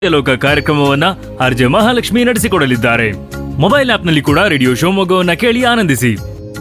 ಲೋಕ ಕಾರ್ಯಕ್ರಮವನ್ನ ಆರ್ಜೆ ಮಹಾಲಕ್ಷ್ಮಿ ನಡೆಸಿಕೊಡಲಿದ್ದಾರೆ ಮೊಬೈಲ್ ಆಪ್ನಲ್ಲಿ ಕೂಡ ರೇಡಿಯೋ ಶಿವಮೊಗ್ಗವನ್ನ ಕೇಳಿ ಆನಂದಿಸಿ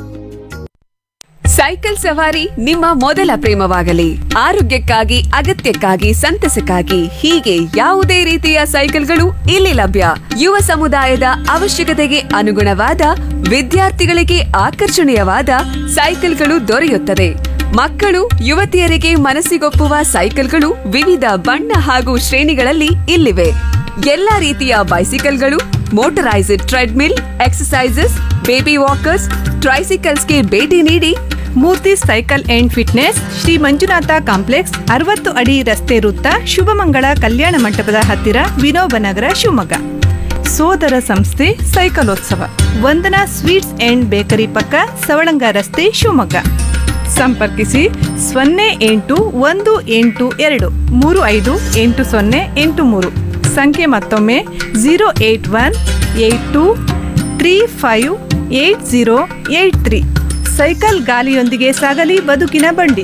ಸೈಕಲ್ ಸವಾರಿ ನಿಮ್ಮ ಮೊದಲ ಪ್ರೇಮವಾಗಲಿ ಆರೋಗ್ಯಕ್ಕಾಗಿ ಅಗತ್ಯಕ್ಕಾಗಿ ಸಂತಸಕ್ಕಾಗಿ ಹೀಗೆ ಯಾವುದೇ ರೀತಿಯ ಸೈಕಲ್ಗಳು ಇಲ್ಲಿ ಲಭ್ಯ ಯುವ ಸಮುದಾಯದ ಅವಶ್ಯಕತೆಗೆ ಅನುಗುಣವಾದ ವಿದ್ಯಾರ್ಥಿಗಳಿಗೆ ಆಕರ್ಷಣೀಯವಾದ ಸೈಕಲ್ಗಳು ದೊರೆಯುತ್ತದೆ ಮಕ್ಕಳು ಯುವತಿಯರಿಗೆ ಮನಸ್ಸಿಗೊಪ್ಪುವ ಸೈಕಲ್ಗಳು ವಿವಿಧ ಬಣ್ಣ ಹಾಗೂ ಶ್ರೇಣಿಗಳಲ್ಲಿ ಇಲ್ಲಿವೆ ಎಲ್ಲಾ ರೀತಿಯ ಬೈಸಿಕಲ್ಗಳು motorized treadmill exercises baby walkers ಟ್ರೈಸಿಕಲ್ಸ್ಗೆ ಭೇಟಿ ನೀಡಿ Murthy cycle and fitness Shri Manjunatha complex ಅರವತ್ತು ಅಡಿ ರಸ್ತೆ ವೃತ್ತ ಶುಭಮಂಗಳ ಕಲ್ಯಾಣ ಮಂಟಪದ ಹತ್ತಿರ ವಿನೋಬನಗರ ಶಿವಮೊಗ್ಗ ಸೋದರ ಸಂಸ್ಥೆ ಸೈಕಲೋತ್ಸವ ವಂದನಾ ಸ್ವೀಟ್ಸ್ ಅಂಡ್ ಬೇಕರಿ ಪಕ್ಕ ಸವಳಂಗ ರಸ್ತೆ ಶಿವಮೊಗ್ಗ ಸಂಪರ್ಕಿಸಿ ಸೊನ್ನೆ ಎಂಟು ಒಂದು ಎಂಟು ಎರಡು ಮೂರು ಐದು ಎಂಟು ಸೊನ್ನೆ ಎಂಟು ಮೂರು ಸಂಖ್ಯೆ ಮತ್ತೊಮ್ಮೆ zero eight one eight two three five eight zero eight three cycle ಗಾಲಿಯೊಂದಿಗೆ ಸಾಗಲಿ ಬದುಕಿನ ಬಂಡಿ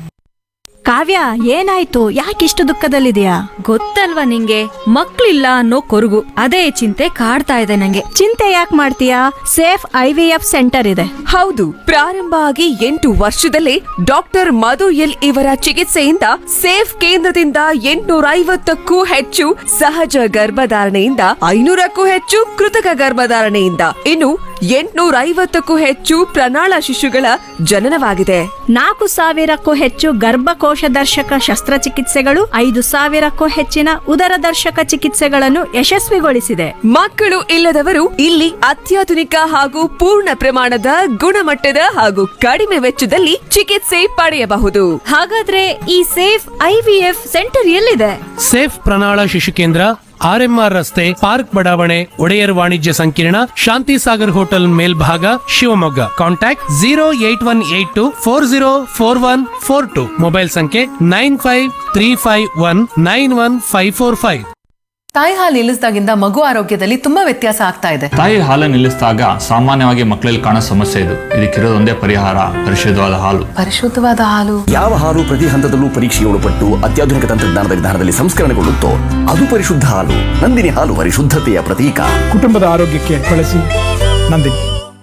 ಕಾವ್ಯ ಏನಾಯ್ತು ಯಾಕಿಷ್ಟು ದುಃಖದಲ್ಲಿದೆಯಾ ಗೊತ್ತಲ್ವಾ ನಿಂಗೆ ಮಕ್ಳಿಲ್ಲ ಅನ್ನೋ ಕೊರಗು ಅದೇ ಚಿಂತೆ ಕಾಡ್ತಾ ಇದೆ ನಂಗೆ ಚಿಂತೆ ಯಾಕೆ ಮಾಡ್ತೀಯಾ safe I V F centre ಇದೆ ಹೌದು ಪ್ರಾರಂಭ ಆಗಿ ಎಂಟು ವರ್ಷದಲ್ಲೇ ಡಾಕ್ಟರ್ ಮಧು ಎಲ್ ಇವರ ಚಿಕಿತ್ಸೆಯಿಂದ ಸೇಫ್ ಕೇಂದ್ರದಿಂದ ಎಂಟುನೂರ ಐವತ್ತಕ್ಕೂ ಹೆಚ್ಚು ಸಹಜ ಗರ್ಭಧಾರಣೆಯಿಂದ ಐನೂರಕ್ಕೂ ಹೆಚ್ಚು ಕೃತಕ ಗರ್ಭಧಾರಣೆಯಿಂದ ಇನ್ನು ಎಂಟುನೂರ ಐವತ್ತಕ್ಕೂ ಹೆಚ್ಚು ಪ್ರಣಾಳ ಶಿಶುಗಳ ಜನನವಾಗಿದೆ ನಾಲ್ಕು ಸಾವಿರಕ್ಕೂ ಹೆಚ್ಚು ಗರ್ಭಕೋಶ ದರ್ಶಕ ಶಸ್ತ್ರಚಿಕಿತ್ಸೆಗಳು ಐದು ಸಾವಿರಕ್ಕೂ ಹೆಚ್ಚಿನ ಉದರ ದರ್ಶಕ ಚಿಕಿತ್ಸೆಗಳನ್ನು ಯಶಸ್ವಿಗೊಳಿಸಿದೆ ಮಕ್ಕಳು ಇಲ್ಲದವರು ಇಲ್ಲಿ ಅತ್ಯಾಧುನಿಕ ಹಾಗೂ ಪೂರ್ಣ ಪ್ರಮಾಣದ ಗುಣಮಟ್ಟದ ಹಾಗೂ ಕಡಿಮೆ ವೆಚ್ಚದಲ್ಲಿ ಚಿಕಿತ್ಸೆ ಪಡೆಯಬಹುದು ಹಾಗಾದ್ರೆ ಈ safe I V F centre ಎಲ್ಲಿದೆ ಸೇಫ್ ಪ್ರಣಾಳ ಶಿಶು ಕೇಂದ್ರ ಆರ್ಎಂಆರ್ ರಸ್ತೆ ಪಾರ್ಕ್ ಬಡಾವಣೆ ಒಡೆಯರ್ ವಾಣಿಜ್ಯ ಸಂಕೀರ್ಣ ಶಾಂತಿ ಸಾಗರ್ ಹೋಟೆಲ್ ಮೇಲ್ಭಾಗ Shivamogga contact zero eight one eight two four zero four one four two mobile ಸಂಖ್ಯೆ nine five three five one nine one five four five ತಾಯಿ ಹಾಲು ನಿಲ್ಲಿಸಿದಾಗಿಂದ ಮಗು ಆರೋಗ್ಯದಲ್ಲಿ ತುಂಬಾ ವ್ಯತ್ಯಾಸ ಆಗ್ತಾ ಇದೆ ತಾಯಿ ಹಾಲು ನಿಲ್ಲಿಸಿದಾಗ ಸಾಮಾನ್ಯವಾಗಿ ಮಕ್ಕಳಲ್ಲಿ ಕಾಣೋ ಸಮಸ್ಯೆ ಇದು ಇದಕ್ಕಿರೋದು ಒಂದೇ ಪರಿಹಾರ ಪರಿಶುದ್ಧವಾದ ಹಾಲು ಪರಿಶುದ್ಧವಾದ ಹಾಲು ಯಾವ ಹಾಲು ಪ್ರತಿ ಹಂತದಲ್ಲೂ ಪರೀಕ್ಷೆಗೆ ಒಳಪಟ್ಟು ಅತ್ಯಾಧುನಿಕ ತಂತ್ರಜ್ಞಾನದ ವಿಧಾನದಲ್ಲಿ ಸಂಸ್ಕರಣೆಗೊಳ್ಳುತ್ತೋ ಅದು ಪರಿಶುದ್ಧ ಹಾಲು ನಂದಿನಿ ಹಾಲು ಪರಿಶುದ್ಧತೆಯ ಪ್ರತೀಕ ಕುಟುಂಬದ ಆರೋಗ್ಯಕ್ಕೆ ಬಳಸಿ ನಂದಿನಿ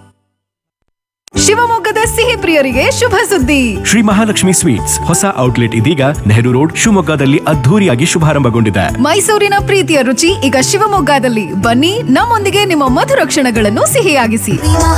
ಶಿವಮೊಗ್ಗದ ಸಿಹಿ ಪ್ರಿಯರಿಗೆ ಶುಭ ಸುದ್ದಿ ಶ್ರೀ ಮಹಾಲಕ್ಷ್ಮಿ ಸ್ವೀಟ್ಸ್ ಹೊಸ ಔಟ್ಲೆಟ್ ಇದೀಗ ನೆಹರು ರೋಡ್ ಶಿವಮೊಗ್ಗದಲ್ಲಿ ಅದ್ಧೂರಿಯಾಗಿ ಶುಭಾರಂಭಗೊಂಡಿದೆ ಮೈಸೂರಿನ ಪ್ರೀತಿಯ ರುಚಿ ಈಗ ಶಿವಮೊಗ್ಗದಲ್ಲಿ ಬನ್ನಿ ನಮ್ಮೊಂದಿಗೆ ನಿಮ್ಮ ಮಧುರ ಕ್ಷಣಗಳನ್ನು ಸಿಹಿಯಾಗಿಸಿ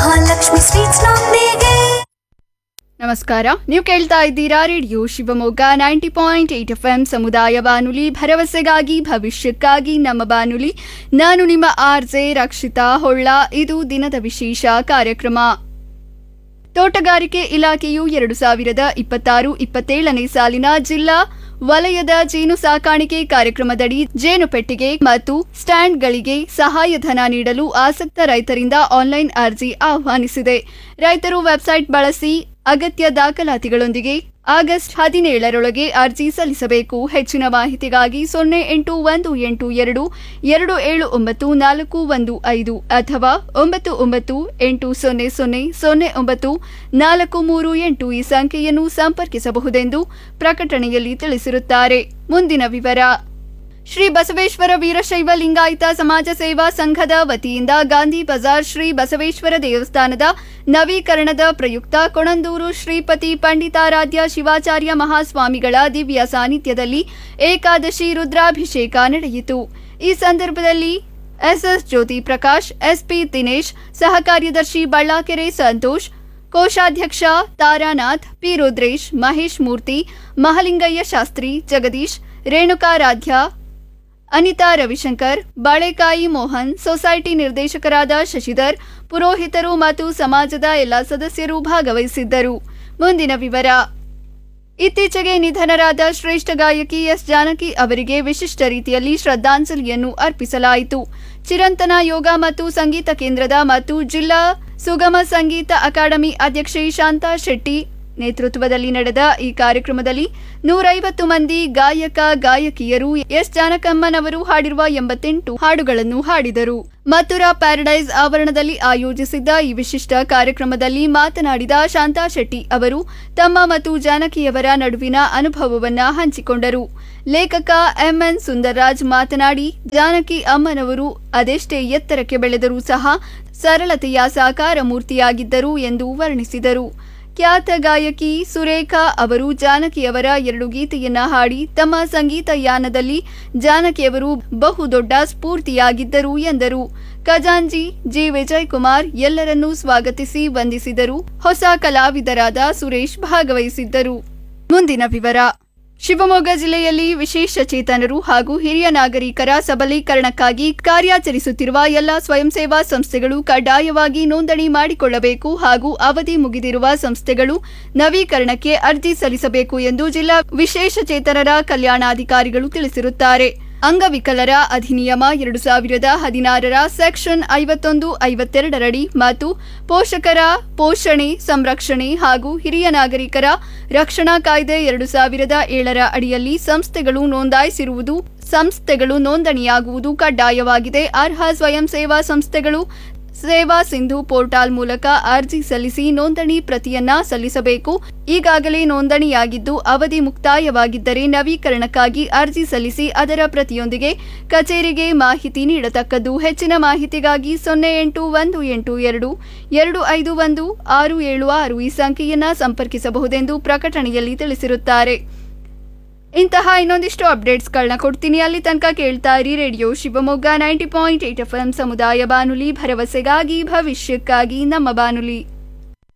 ನಮಸ್ಕಾರ ನೀವು ಕೇಳ್ತಾ ಇದ್ದೀರಾ radio Shivamogga ninety point eight F M ಸಮುದಾಯ ಬಾನುಲಿ ಭರವಸೆಗಾಗಿ ಭವಿಷ್ಯಕ್ಕಾಗಿ ನಮ್ಮ ಬಾನುಲಿ ನಾನು ನಿಮ್ಮ ಆರ್ ಜೆ ರಕ್ಷಿತಾ ಹೊಳ್ಳ ಇದು ದಿನದ ವಿಶೇಷ ಕಾರ್ಯಕ್ರಮ ತೋಟಗಾರಿಕೆ ಇಲಾಖೆಯು ಎರಡು ಸಾವಿರದ ಇಪ್ಪತ್ತಾರು ಇಪ್ಪತ್ತೇಳನೇ ಸಾಲಿನ ಜಿಲ್ಲಾ ವಲಯದ ಜೇನು ಸಾಕಾಣಿಕೆ ಕಾರ್ಯಕ್ರಮದಡಿ ಜೇನು ಪೆಟ್ಟಿಗೆ ಮತ್ತು ಸ್ಟ್ಯಾಂಡ್ಗಳಿಗೆ ಸಹಾಯಧನ ನೀಡಲು ಆಸಕ್ತ ರೈತರಿಂದ ಆನ್ಲೈನ್ ಅರ್ಜಿ ಆಹ್ವಾನಿಸಿದೆ ರೈತರು ವೆಬ್ಸೈಟ್ ಬಳಸಿ ಅಗತ್ಯ ದಾಖಲಾತಿಗಳೊಂದಿಗೆ ಆಗಸ್ಟ್ ಹದಿನೇಳರೊಳಗೆ ಅರ್ಜಿ ಸಲ್ಲಿಸಬೇಕು ಹೆಚ್ಚಿನ ಮಾಹಿತಿಗಾಗಿ ಸೊನ್ನೆ ಎಂಟು ಒಂದು ಎಂಟು ಎರಡು ಎರಡು ಏಳು ಒಂಬತ್ತು ನಾಲ್ಕು ಒಂದು ಐದು ಅಥವಾ ಒಂಬತ್ತು ಒಂಬತ್ತು ಎಂಟು ಸೊನ್ನೆ ಸೊನ್ನೆ ಸೊನ್ನೆ ಒಂಬತ್ತು ನಾಲ್ಕು ಮೂರು ಎಂಟು ಈ ಸಂಖ್ಯೆಯನ್ನು ಸಂಪರ್ಕಿಸಬಹುದೆಂದು ಪ್ರಕಟಣೆಯಲ್ಲಿ ತಿಳಿಸಿರುತ್ತಾರೆ ಮುಂದಿನ ವಿವರ ಶ್ರೀ ಬಸವೇಶ್ವರ ವೀರಶೈವ ಲಿಂಗಾಯತ ಸಮಾಜ ಸೇವಾ ಸಂಘದ ವತಿಯಿಂದ ಗಾಂಧಿ ಬಜಾರ್ ಶ್ರೀ ಬಸವೇಶ್ವರ ದೇವಸ್ಥಾನದ ನವೀಕರಣದ ಪ್ರಯುಕ್ತ ಕೊಣಂದೂರು ಶ್ರೀಪತಿ ಪಂಡಿತಾರಾಧ್ಯ ಶಿವಾಚಾರ್ಯ ಮಹಾಸ್ವಾಮಿಗಳ ದಿವ್ಯ ಸಾನ್ನಿಧ್ಯದಲ್ಲಿ ಏಕಾದಶಿ ರುದ್ರಾಭಿಷೇಕ ನಡೆಯಿತು ಈ ಸಂದರ್ಭದಲ್ಲಿ ಎಸ್ಎಸ್ ಜ್ಯೋತಿ ಪ್ರಕಾಶ್ ಎಸ್ಪಿ ದಿನೇಶ್ ಸಹ ಕಾರ್ಯದರ್ಶಿ ಬಳ್ಳಾಕೆರೆ ಸಂತೋಷ್ ಕೋಶಾಧ್ಯಕ್ಷ ತಾರಾನಾಥ್ ಪಿ ರುದ್ರೇಶ್ ಮಹೇಶ್ ಮೂರ್ತಿ ಮಹಲಿಂಗಯ್ಯ ಶಾಸ್ತ್ರಿ ಜಗದೀಶ್ ರೇಣುಕಾರಾಧ್ಯ ಅನಿತಾ ರವಿಶಂಕರ್ ಬಾಳೆಕಾಯಿ ಮೋಹನ್ ಸೊಸೈಟಿ ನಿರ್ದೇಶಕರಾದ ಶಶಿಧರ್ ಪುರೋಹಿತರು ಮತ್ತು ಸಮಾಜದ ಎಲ್ಲ ಸದಸ್ಯರು ಭಾಗವಹಿಸಿದ್ದರು ಮುಂದಿನ ವಿವರ ಇತ್ತೀಚೆಗೆ ನಿಧನರಾದ ಶ್ರೇಷ್ಠ ಗಾಯಕಿ ಎಸ್ ಜಾನಕಿ ಅವರಿಗೆ ವಿಶಿಷ್ಟ ರೀತಿಯಲ್ಲಿ ಶ್ರದ್ಧಾಂಜಲಿಯನ್ನು ಅರ್ಪಿಸಲಾಯಿತು ಚಿರಂತನ ಯೋಗ ಮತ್ತು ಸಂಗೀತ ಕೇಂದ್ರದ ಮತ್ತು ಜಿಲ್ಲಾ ಸುಗಮ ಸಂಗೀತ ಅಕಾಡೆಮಿ ಅಧ್ಯಕ್ಷೆ ಶಾಂತಾ ಶೆಟ್ಟಿ ನೇತೃತ್ವದಲ್ಲಿ ನಡೆದ ಈ ಕಾರ್ಯಕ್ರಮದಲ್ಲಿ ನೂರೈವತ್ತು ಮಂದಿ ಗಾಯಕ ಗಾಯಕಿಯರು ಎಸ್ ಜಾನಕಮ್ಮನವರು ಹಾಡಿರುವ ಎಂಬತ್ತೆಂಟು ಹಾಡುಗಳನ್ನು ಹಾಡಿದರು ಮಥುರಾ ಪ್ಯಾರಡೈಸ್ ಆವರಣದಲ್ಲಿ ಆಯೋಜಿಸಿದ್ದ ಈ ವಿಶಿಷ್ಟ ಕಾರ್ಯಕ್ರಮದಲ್ಲಿ ಮಾತನಾಡಿದ ಶಾಂತಾ ಶೆಟ್ಟಿ ಅವರು ತಮ್ಮ ಮತ್ತು ಜಾನಕಿಯವರ ನಡುವಿನ ಅನುಭವವನ್ನ ಹಂಚಿಕೊಂಡರು ಲೇಖಕ ಎಂಎನ್ ಸುಂದರ್ರಾಜ್ ಮಾತನಾಡಿ ಜಾನಕಿ ಅಮ್ಮನವರು ಅದೆಷ್ಟೇ ಎತ್ತರಕ್ಕೆ ಬೆಳೆದರೂ ಸಹ ಸರಳತೆಯ ಸಾಕಾರ ಮೂರ್ತಿಯಾಗಿದ್ದರು ಎಂದು ವರ್ಣಿಸಿದರು ಖ್ಯಾತ ಗಾಯಕಿ ಸುರೇಖಾ ಅವರು ಜಾನಕಿಯವರ ಎರಡು ಗೀತೆಯನ್ನ ಹಾಡಿ ತಮ್ಮ ಸಂಗೀತ ಯಾನದಲ್ಲಿ ಜಾನಕಿಯವರು ಬಹುದೊಡ್ಡ ಸ್ಫೂರ್ತಿಯಾಗಿದ್ದರು ಎಂದರು ಖಜಾಂಜಿ ಜಿ ವಿಜಯ್ ಕುಮಾರ್ ಎಲ್ಲರನ್ನೂ ಸ್ವಾಗತಿಸಿ ವಂದಿಸಿದರು ಹೊಸ ಕಲಾವಿದರಾದ ಸುರೇಶ್ ಭಾಗವಹಿಸಿದ್ದರು ಮುಂದಿನ ವಿವರ ಶಿವಮೊಗ್ಗ ಜಿಲ್ಲೆಯಲ್ಲಿ ವಿಶೇಷ ಚೇತನರು ಹಾಗೂ ಹಿರಿಯ ನಾಗರಿಕರ ಸಬಲೀಕರಣಕ್ಕಾಗಿ ಕಾರ್ಯಾಚರಿಸುತ್ತಿರುವ ಎಲ್ಲ ಸ್ವಯಂ ಸೇವಾ ಸಂಸ್ಥೆಗಳು ಕಡ್ಡಾಯವಾಗಿ ನೋಂದಣಿ ಮಾಡಿಕೊಳ್ಳಬೇಕು ಹಾಗೂ ಅವಧಿ ಮುಗಿದಿರುವ ಸಂಸ್ಥೆಗಳು ನವೀಕರಣಕ್ಕೆ ಅರ್ಜಿ ಸಲ್ಲಿಸಬೇಕು ಎಂದು ಜಿಲ್ಲಾ ವಿಶೇಷ ಚೇತನರ ಕಲ್ಯಾಣಾಧಿಕಾರಿಗಳು ತಿಳಿಸಿರುತ್ತಾರೆ ಅಂಗವಿಕಲರ ಅಧಿನಿಯಮ ಎರಡು ಸಾವಿರದ ಹದಿನಾರರ ಸೆಕ್ಷನ್ ಐವತ್ತೊಂದು ಐವತ್ತೆರಡರಡಿ ಮತ್ತು ಪೋಷಕರ ಪೋಷಣೆ ಸಂರಕ್ಷಣೆ ಹಾಗೂ ಹಿರಿಯ ನಾಗರಿಕರ ರಕ್ಷಣಾ ಕಾಯ್ದೆ ಎರಡು ಸಾವಿರದ ಏಳರ ಅಡಿಯಲ್ಲಿ ಸಂಸ್ಥೆಗಳು ನೋಂದಾಯಿಸಿರುವುದು ಸಂಸ್ಥೆಗಳು ನೋಂದಣಿಯಾಗುವುದು ಕಡ್ಡಾಯವಾಗಿದೆ ಅರ್ಹ ಸ್ವಯಂ ಸೇವಾ ಸಂಸ್ಥೆಗಳು ಸೇವಾ ಸಿಂಧು ಪೋರ್ಟಲ್ ಮೂಲಕ ಅರ್ಜಿ ಸಲ್ಲಿಸಿ ನೋಂದಣಿ ಪ್ರತಿಯನ್ನ ಸಲ್ಲಿಸಬೇಕು ಈಗಾಗಲೇ ನೋಂದಣಿಯಾಗಿದ್ದು ಅವಧಿ ಮುಕ್ತಾಯವಾಗಿದ್ದರೆ ನವೀಕರಣಕ್ಕಾಗಿ ಅರ್ಜಿ ಸಲ್ಲಿಸಿ ಅದರ ಪ್ರತಿಯೊಂದಿಗೆ ಕಚೇರಿಗೆ ಮಾಹಿತಿ ನೀಡತಕ್ಕದ್ದು ಹೆಚ್ಚಿನ ಮಾಹಿತಿಗಾಗಿ ಸೊನ್ನೆ ಎಂಟು ಒಂದು ಎಂಟು ಎರಡು ಎರಡು ಐದು ಒಂದು ಆರು ಏಳು ಆರು ಈ ಸಂಖ್ಯೆಯನ್ನ ಸಂಪರ್ಕಿಸಬಹುದೆಂದು ಪ್ರಕಟಣೆಯಲ್ಲಿ ತಿಳಿಸಿರುತ್ತಾರೆ ಇಂತಹ ಇನ್ನೊಂದಿಷ್ಟು ಅಪ್ಡೇಟ್ಸ್ಗಳನ್ನ ಕೊಡ್ತೀನಿ ಅಲ್ಲಿ ತನಕ ಕೇಳ್ತಾ ಇರಿ radio Shivamogga ninety point eight F M ಸಮುದಾಯ ಬಾನುಲಿ ಭರವಸೆಗಾಗಿ ಭವಿಷ್ಯಕ್ಕಾಗಿ ನಮ್ಮ ಬಾನುಲಿ